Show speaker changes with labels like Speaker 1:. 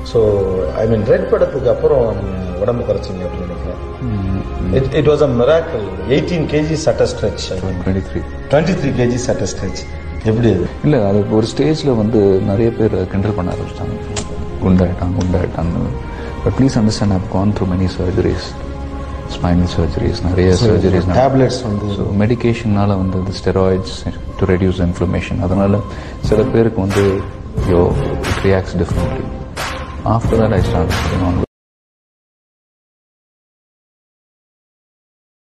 Speaker 1: so I mean red படத்துக்கு அப்புறம் உடம்பு குறைச்சிங்க அப்படின்னு நினைக்கிறேன் it it was a miracle eighteen KG சட்ட stretch
Speaker 2: twenty three
Speaker 1: twenty three KG சட்ட ஸ்ட்ரெச் எப்படி அது
Speaker 2: இல்லை அது ஒரு ஸ்டேஜில் வந்து நிறைய பேர் கிண்டல் பண்ண ஆரம்பிச்சிட்டாங்க குண்டாயிட்டான் குண்டாயிட்டான்னு but please understand I've gone through many surgeries spinal surgeries நிறைய சர்ஜரிஸ்
Speaker 1: டேப்லெட்ஸ் வந்து
Speaker 2: ஸோ மெடிகேஷனால வந்து இந்த ஸ்டெராய்ட்ஸ் டு ரெடியூஸ் இன்ஃப்ளமேஷன் அதனால சில பேருக்கு வந்து you reacts differently after that I start